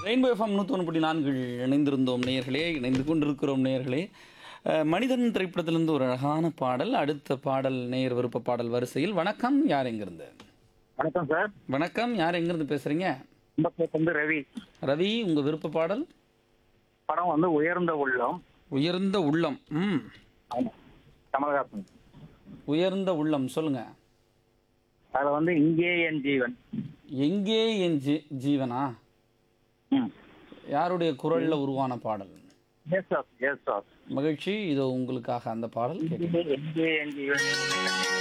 Rainbow FM நூற்றி புள்ளி நான்கில் இணைந்திருந்தோம் நேயர்களே இணைந்து கொண்டிருக்கிறோம் நேயர்களே அஹ், மனிதன் திரைப்படத்திலிருந்து ஒரு அழகான பாடல் அடுத்த பாடல் நேயர் விருப்ப பாடல் வரிசையில் வணக்கம் யார் எங்கிருந்து வணக்கம் சார் வணக்கம் யார் எங்கிருந்து பேசுறீங்க இந்த பேர் வந்து ரவி ரவி உங்க விருப்ப பாடல் படம் வந்து உயர்ந்த உள்ளம் உயர்ந்த உள்ளம் ம் ஆமா. கமலஹாசன் உயர்ந்த உள்ளம் சொல்லுங்க அதுல வந்து இங்கே என் ஜீவன் எங்கே என் ஜீ ஜீவனா ம் யாருடைய குரல்ல உருவான பாடல் எஸ் சார் எஸ் சார் மகிழ்ச்சி இதோ உங்களுக்காக அந்த பாடல் கேட்க எங்கே என் ஜீவன்